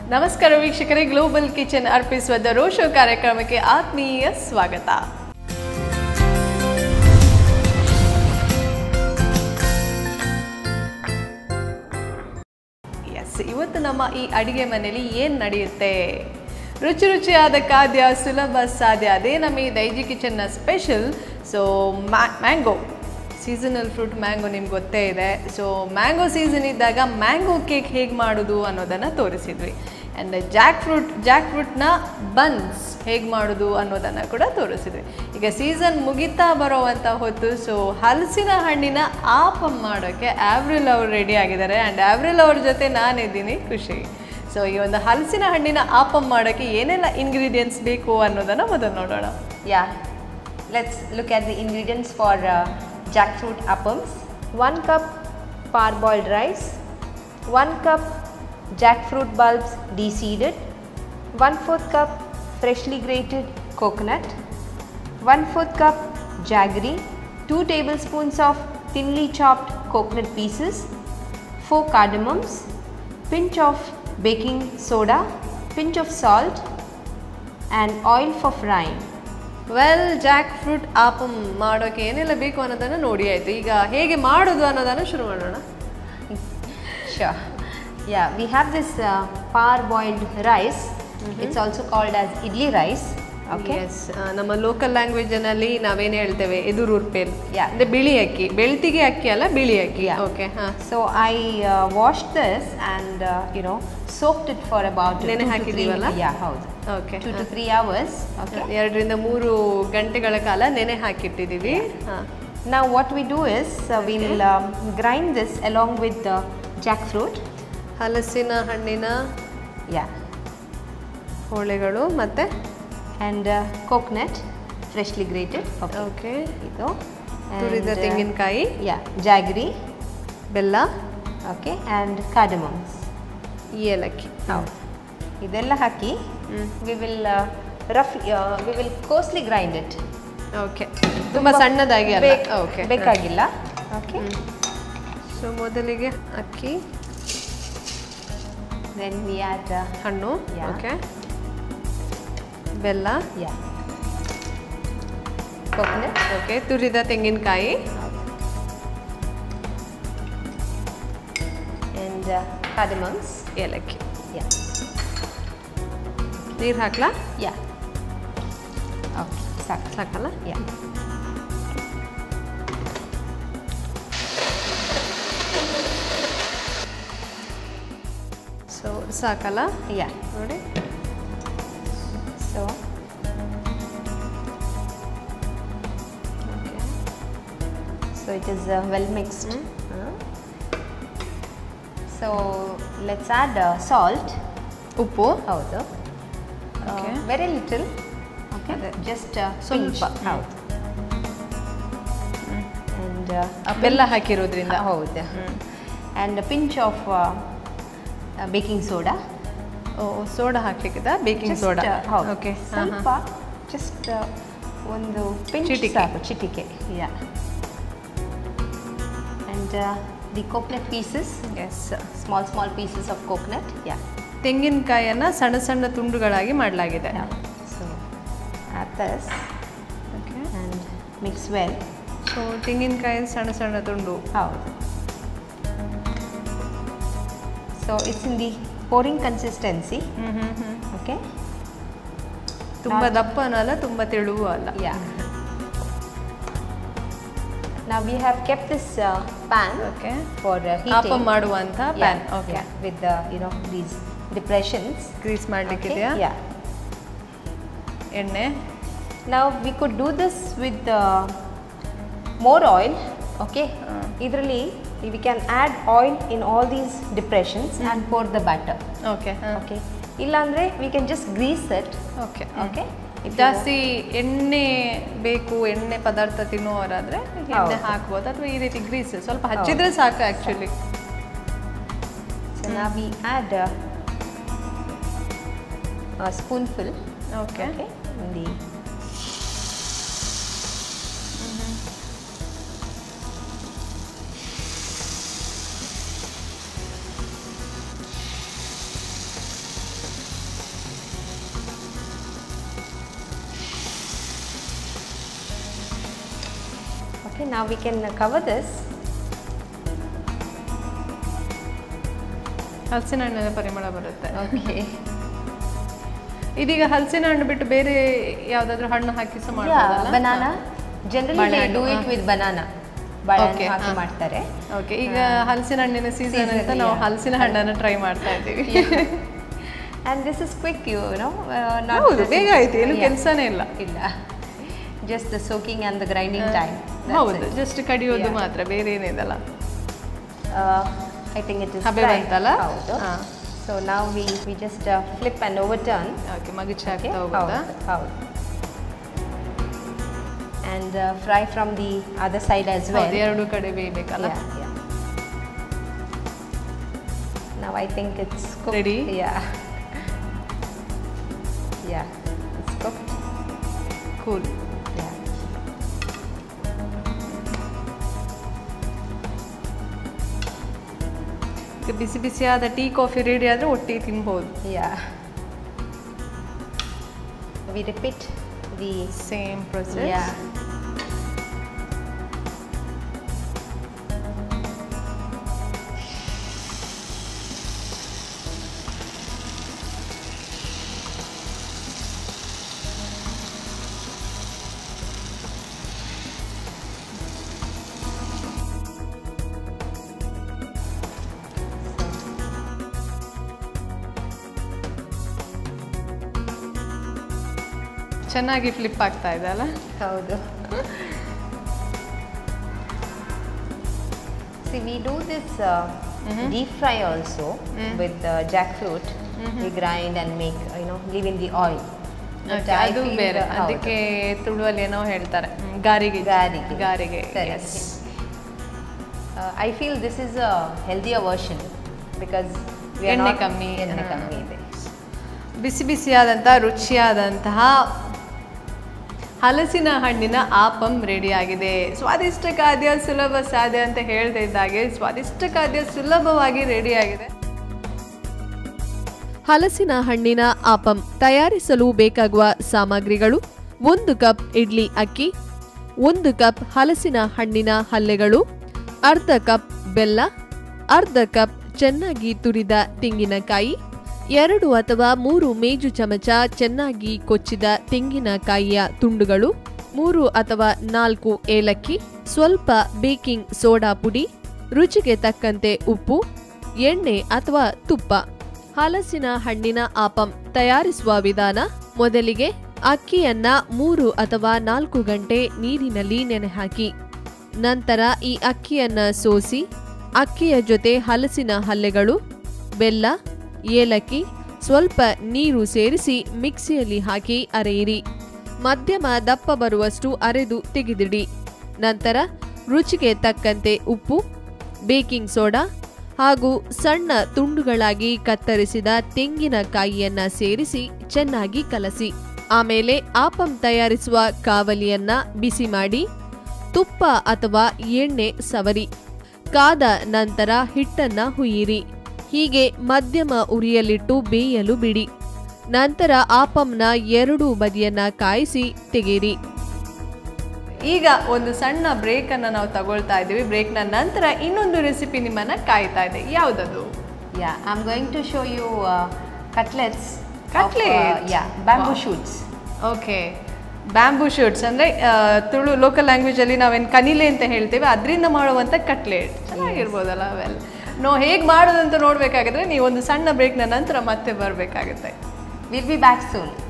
ನಮಸ್ಕಾರ ವೀಕ್ಷಕರೇ global kitchen ಅರ್ಪಿಸುವ ದ ರೋಶೋ ಕಾರ್ಯಕ್ರಮಕ್ಕೆ ಆತ್ಮೀಯ ಸ್ವಾಗತ ಎಸ್ ಇವತ್ತು ನಮ್ಮ ಈ ಅಡಿಗೆ ಮನೆಯಲ್ಲಿ ಏನು ನಡೆಯುತ್ತೆ ರುಚಿ ರುಚಿಯಾದ ಖಾದ್ಯ ಸುಲಭ ಸಾಧ್ಯ ಅದೇ ನಮ್ಮ ಈ ದೈಜಿ ಕಿಚನ್ನ special so mango seasonal fruit mango ನಿಮ್ಗೆ ಗೊತ್ತೇ ಇದೆ ಸೊ ಮ್ಯಾಂಗೋ ಸೀಸನ್ ಇದ್ದಾಗ ಮ್ಯಾಂಗೋ ಕೇಕ್ ಹೇಗೆ ಮಾಡೋದು ಅನ್ನೋದನ್ನು ತೋರಿಸಿದ್ವಿ ಆ್ಯಂಡ್ ಜಾಕ್ ಫ್ರೂಟ್ ಜಾಕ್ ಫ್ರೂಟ್ನ ಬನ್ಸ್ ಹೇಗೆ ಮಾಡೋದು ಅನ್ನೋದನ್ನು ಕೂಡ ತೋರಿಸಿದ್ವಿ ಈಗ ಸೀಸನ್ ಮುಗಿತಾ ಬರೋವಂಥ ಹೊತ್ತು ಸೊ ಹಲಸಿನ ಹಣ್ಣಿನ ಆಪಮ್ ಮಾಡೋಕ್ಕೆ ಆವ್ರಿಲ್ ಅವರು ರೆಡಿ ಆಗಿದ್ದಾರೆ ಆ್ಯಂಡ್ ಆವ್ರಿಲ್ ಅವ್ರ ಜೊತೆ ನಾನಿದ್ದೀನಿ ಖುಷಿ ಸೊ ಈ ಒಂದು ಹಲಸಿನ ಹಣ್ಣಿನ ಆಪಮ್ ಮಾಡೋಕ್ಕೆ ಏನೆಲ್ಲ ಇಂಗ್ರೀಡಿಯೆಂಟ್ಸ್ ಬೇಕು ಅನ್ನೋದನ್ನು ಮೊದಲು ನೋಡೋಣ Yeah, let's look at the ingredients for uh, jackfruit appams. 1 cup parboiled rice, 1 cup jackfruit bulbs deseeded, 1 4th cup freshly grated coconut, 1 4th cup jaggery, 2 tablespoons of thinly chopped coconut pieces, 4 cardamoms, pinch of baking soda, pinch of salt and oil for frying. Well jack fruit appam ಮಾಡೋಕ್ಕೆ ಏನೆಲ್ಲ ಬೇಕು ಅನ್ನೋದನ್ನು ನೋಡಿ ಆಯಿತು ಈಗ ಹೇಗೆ ಮಾಡೋದು ಅನ್ನೋದನ್ನು ಶುರು ಮಾಡೋಣ Sure. Yeah, we have this uh, parboiled rice. It's also called as idli rice. Okay. Yes ನಮ್ಮ ಲೋಕಲ್ ಲ್ಯಾಂಗ್ವೇಜನಲ್ಲಿ ನಾವೇನು ಹೇಳ್ತೇವೆ ಎದುರು ಉರ್ಪೇಲ್ Yeah. ಅಂದರೆ ಬಿಳಿ ಅಕ್ಕಿ ಬೆಳ್ತಿಗೆ ಅಕ್ಕಿ ಅಲ್ಲ ಬಿಳಿ ಅಕ್ಕಿ Yeah. ಓಕೆ ಹಾಂ So I uh, washed this and uh, you know soaked it for about two ನೆನೆ to three. ಹಾಕಿದೀವಲ್ಲ? Yeah, ಹೌದು. Okay Two to three hours. Okay. ಎರಡರಿಂದ ಮೂರು ಗಂಟೆಗಳ ಕಾಲ ನೆನೆ ಹಾಕಿಟ್ಟಿದ್ದೀವಿ ಹಾಂ Now what we do is uh, we'll um, grind this along with the jackfruit. ಹಲಸಿನ ಹಣ್ಣಿನ Yeah. ಹೋಳೆಗಳು ಮತ್ತು And uh, coconut, freshly grated. Okay. Okay ಇದು. ತುರಿದ And, uh, ತೆಂಗಿನಕಾಯಿ Yeah, jaggery. ಬೆಲ್ಲ Okay. And cardamoms. ಏಲಕ್ಕಿ ಹೌದು ಇದೆಲ್ಲ ಹಾಕಿ we will rough we will coarsely grind it okay ತುಂಬ ಸಣ್ಣದಾಗಿ ಅಲ್ಲ ಓಕೆ ಬೇಕಾಗಿಲ್ಲ ಓಕೆ ಸೊ ಮೊದಲಿಗೆ ಅಕ್ಕಿ ದೆನ್ ವಿ ಆಡ್ ಹಣ್ಣು Yeah. ಓಕೆ ಬೆಲ್ಲ ಯಾ ಕೋಕೋನಟ್ ಓಕೆ ತುರಿದ ತೆಂಗಿನಕಾಯಿ ಆ್ಯಂಡ್ ಕಾರ್ಡಮಮ್ಸ್ ಏಲಕ್ಕಿ ಯಾ ನೀರು ಹಾಕ್ಲಾ ಯಾ ಓಕೆ ಸಾಕು ಸಾಕಲ್ಲ ಯಾ ಸೊ ಸಾಕಲ್ಲ ಯಾ ನೋಡಿ so okay so it is well mixed so let's add salt ಉಪ್ಪು ಹೌದು Okay. ವೆರಿ ಲಿಟಲ್ ಓಕೆ ಅದೇ. ಜಸ್ಟ್ ಸ್ವಲ್ಪ. ಸ್ವಲ್ಪ ಹೌದು ಆ್ಯಂಡ್ ಬೆಲ್ಲ ಹಾಕಿರೋದ್ರಿಂದ ಹೌದು and pinch of baking soda ಓ ಸೋಡಾ ಹಾಕ್ಲಿಕ್ಕಿದ ಬೇಕಿಂಗ್ ಸೋಡಾ ಹೌದು ಓಕೆ ಸ್ವಲ್ಪ ಜಸ್ಟ್ ಒಂದು ಪಿಂಚ್ ಚಿಟಿಕೆ. ಸಾಕು ಚಿಟಿಕೆ yeah and the coconut pieces yes small small pieces of coconut yeah ತೆಂಗಿನಕಾಯನ್ನು ಸಣ್ಣ ಸಣ್ಣ ತುಂಡುಗಳಾಗಿ ಮಾಡಲಾಗಿದೆ so add this okay and mix well so ತೆಂಗಿನಕಾಯಿ ಸಣ್ಣ ಸಣ್ಣ ತುಂಡು ಹೌದು so it's in the pouring consistency ಹ್ಞೂ ಹ್ಞೂ ಹ್ಞೂ ಓಕೆ ತುಂಬ ದಪ್ಪನೂ ಅಲ್ಲ ತುಂಬ ತೆಳುವೂ ಅಲ್ಲ yeah Now we have kept this uh, pan okay for uh, heating. ಆಪ ಮಾಡುವಂಥ pan Yeah, okay yeah, with the you know these depressions. Grease Okay, ಮಾಡಲಿಕ್ಕಿದೆಯಾ Yeah. ಎಣ್ಣೆ Now we could do this with uh, more oil. Okay. ಇದರಲ್ಲಿ we can add oil in all these depressions and pour the batter. Okay Okay. ಇಲ್ಲಾಂದ್ರೆ we can just grease it. Okay Okay. If you ಜಾಸ್ತಿ ಎಣ್ಣೆ ಬೇಕು ಎಣ್ಣೆ ಪದಾರ್ಥ ತಿನ್ನುವವರಾದ್ರೆ ಎಣ್ಣೆ ಹೌದು. ಹಾಕ್ಬೋದು ಅಥವಾ ಈ ರೀತಿ ಗ್ರೀಸ್ ಸ್ವಲ್ಪ ಹಚ್ಚಿದ್ರೆ ಸಾಕು actually So now we add uh, a spoonful. Okay Okay. In the Okay, now we can uh, cover this. ಹಲಸಿನ ಹಣ್ಣಿನ ಪರಿಮಳ ಬರುತ್ತೆ Okay. ಇದೀಗ ಹಲಸಿನ ಹಣ್ಣು ಬಿಟ್ಟು ಬೇರೆ ಯಾವ್ದಾದ್ರು ಹಣ್ಣು ಹಾಕಿ ಸಹ yeah, ಮಾಡ್ಬೋದಲ್ಲ banana. Generally they ಬಾಳೆಹಣ್ಣು, do it ಹಾ. with banana. ಬಾಳೆಹಣ್ಣು Okay, ಹಾಕಿ ಹಾ. ಮಾಡ್ತಾರೆ. ಓಕೆ ಈಗ ಹಲಸಿನ ಹಣ್ಣಿನ ಸೀಸನ್ Season, ಅಂತ ನಾವು yeah. ಹಲಸಿನ ಹಣ್ಣನ್ನು ಟ್ರೈ ಮಾಡ್ತಾ ಇದ್ದೀವಿ And this is quick, you know. Uh, not ಹೌದು this- ಬೇಗ ಆಯ್ತು ಏನು Yeah. ಕೆಲಸನೇ ಇಲ್ಲ ಇಲ್ಲ just the soaking and the grinding time ಹೌದು ಜಸ್ಟ್ ಕಡಿಯೋದು Yeah. ಮಾತ್ರ ಬೇರೆ ಏನಿದಲ್ಲ ಐ ಥಿಂಕ್ ಇಟ್ ಇಸ್ ಹಬೆ ಬಂತಲ್ಲ? ಹೌದು ಹಾ. ಸೊ ನಾವು we we just flip and over turn okay ಮಗುಚಿ ಓಕೆ ಹಾಕ್ತಾ ಹೋಗೋದಾ ಹೌದು and fry from the other side as well ಹೌದು ಎರಡು ಕಡೆ ಬೇಯಬೇಕಲ್ಲ Now I think it's cooked. Ready? Yeah. Yeah, it's cooked. Cool Yeah. ಬಿಸಿ ಬಿಸಿಯಾದ ಟೀ ಕಾಫಿ ರೆಡಿ ಆದರೆ ಒಟ್ಟಿಗೆ ತಿನ್ಬೋದು Yeah. We repeat the same process yeah. ಚೆನ್ನಾಗಿ ಫ್ಲಿಪ್ ಆಗ್ತಾ ಇದೆ ಅಲ್ಲ ಹೌದು See, we do this uh, deep fry also with uh, jackfruit. We grind and make, you know, leave in the oil. But Okay, I ಅದು feel ಬೇರೆ the- ಹೌದು. ಅದಕ್ಕೆ ತುಳುವಲ್ಲಿ ಏನೋ ಹೇಳ್ತಾರೆ ಹ್ಮ್, ಗಾರಿಗೆ ಗಾರಿಗೆ. ಗಾರಿಗೆ Correct. yes. Uh, I feel this is a healthier version because we are ಎಣ್ಣೆ not ಕಮ್ಮಿ, ಎಣ್ಣೆ ಹಾ. ಕಮ್ಮಿ ಇದೆ ಬಿಸಿ ಬಿಸಿಯಾದಂತಹ ರುಚಿಯಾದಂತಹ ಹಲಸಿನ ಹಣ್ಣಿನ ಆಪಂ ರೆಡಿ ಆಗಿದೆ ಸ್ವಾದಿಷ್ಟ ಖಾದ್ಯ ಸುಲಭ ಸಾಧ್ಯ ಅಂತ ಹೇಳ್ತಾ ಇದ್ದಾಗೆ ಸ್ವಾದಿಷ್ಟ ಖಾದ್ಯ ಸುಲಭವಾಗಿ ರೆಡಿ ಆಗಿದೆ ಹಲಸಿನ ಹಣ್ಣಿನ ಆಪಂ ತಯಾರಿಸಲು ಬೇಕಾಗುವ ಸಾಮಗ್ರಿಗಳು ಒಂದು ಕಪ್ ಇಡ್ಲಿ ಅಕ್ಕಿ ಒಂದು ಕಪ್ ಹಲಸಿನ ಹಣ್ಣಿನ ಹಲ್ಲೆಗಳು ಅರ್ಧ ಕಪ್ ಬೆಲ್ಲ ಅರ್ಧ ಕಪ್ ಚೆನ್ನಾಗಿ ತುರಿದ ತೆಂಗಿನಕಾಯಿ ಎರಡು ಅಥವಾ ಮೂರು ಮೇಜು ಚಮಚ ಚೆನ್ನಾಗಿ ಕೊಚ್ಚಿದ ತೆಂಗಿನಕಾಯಿಯ ತುಂಡುಗಳು ಮೂರು ಅಥವಾ ನಾಲ್ಕು ಏಲಕ್ಕಿ ಸ್ವಲ್ಪ ಬೇಕಿಂಗ್ ಸೋಡಾ ಪುಡಿ ರುಚಿಗೆ ತಕ್ಕಂತೆ ಉಪ್ಪು ಎಣ್ಣೆ ಅಥವಾ ತುಪ್ಪ ಹಲಸಿನ ಹಣ್ಣಿನ ಆಪಂ ತಯಾರಿಸುವ ವಿಧಾನ ಮೊದಲಿಗೆ ಅಕ್ಕಿಯನ್ನ ಮೂರು ಅಥವಾ ನಾಲ್ಕು ಗಂಟೆ ನೀರಿನಲ್ಲಿ ನೆನೆಹಾಕಿ ನಂತರ ಈ ಅಕ್ಕಿಯನ್ನ ಸೋಸಿ ಅಕ್ಕಿಯ ಜೊತೆ ಹಲಸಿನ ಹಲ್ಲೆಗಳು ಬೆಲ್ಲ ಏಲಕ್ಕಿ ಸ್ವಲ್ಪ ನೀರು ಸೇರಿಸಿ ಮಿಕ್ಸಿಯಲ್ಲಿ ಹಾಕಿ ಅರೆಯಿರಿ ಮಧ್ಯಮ ದಪ್ಪ ಬರುವಷ್ಟು ಅರೆದು ತೆಗೆದಿಡಿ ನಂತರ ರುಚಿಗೆ ತಕ್ಕಂತೆ ಉಪ್ಪು ಬೇಕಿಂಗ್ ಸೋಡಾ ಹಾಗೂ ಸಣ್ಣ ತುಂಡುಗಳಾಗಿ ಕತ್ತರಿಸಿದ ತೆಂಗಿನಕಾಯಿಯನ್ನ ಸೇರಿಸಿ ಚೆನ್ನಾಗಿ ಕಲಸಿ ಆಮೇಲೆ ಆಪಂ ತಯಾರಿಸುವ ಕಾವಲಿಯನ್ನ ಬಿಸಿ ಮಾಡಿ ತುಪ್ಪ ಅಥವಾ ಎಣ್ಣೆ ಸವರಿ ಕಾದ ನಂತರ ಹಿಟ್ಟನ್ನ ಹುಯ್ಯಿರಿ ಹೀಗೆ ಮಧ್ಯಮ ಉರಿಯಲ್ಲಿಟ್ಟು ಬೇಯಲು ಬಿಡಿ ನಂತರ ಆಪಂನ ಎರಡೂ ಬದಿಯನ್ನ ಕಾಯಿಸಿ ತೆಗೆಯಿರಿ ಈಗ ಒಂದು ಸಣ್ಣ ಬ್ರೇಕ್ ಅನ್ನ ನಾವು ತಗೊಳ್ತಾ ಇದ್ದೀವಿ ಬ್ರೇಕ್ನ ನಂತರ ಇನ್ನೊಂದು ರೆಸಿಪಿ ನಿಮ್ಮನ್ನ ಕಾಯ್ತಾ ಇದೆ ಯಾವುದದು Yeah, I'm going to show you uh, cutlets. Of, uh, Cutlets? yeah, bamboo Wow. shoots. Okay bamboo shoots ಅಂದರೆ ತುಳು ಲೋಕಲ್ ಲ್ಯಾಂಗ್ವೇಜಲ್ಲಿ ನಾವೇನು ಕನಿಲೆ ಅಂತ ಹೇಳ್ತೇವೆ ಅದರಿಂದ ಮಾಡುವಂಥ ಕಟ್ಲೆಟ್ ಚೆನ್ನಾಗಿರ್ಬೋದಲ್ಲ ಅವೆಲ್ಲ ನೋ ಹೇಗೆ ಮಾಡೋದಂತ ನೋಡಬೇಕಾಗಿದ್ರೆ ನೀವು ಒಂದು ಸಣ್ಣ ಬ್ರೇಕ್ನ ನಂತರ ಮತ್ತೆ ಬರಬೇಕಾಗುತ್ತೆ We'll be back soon.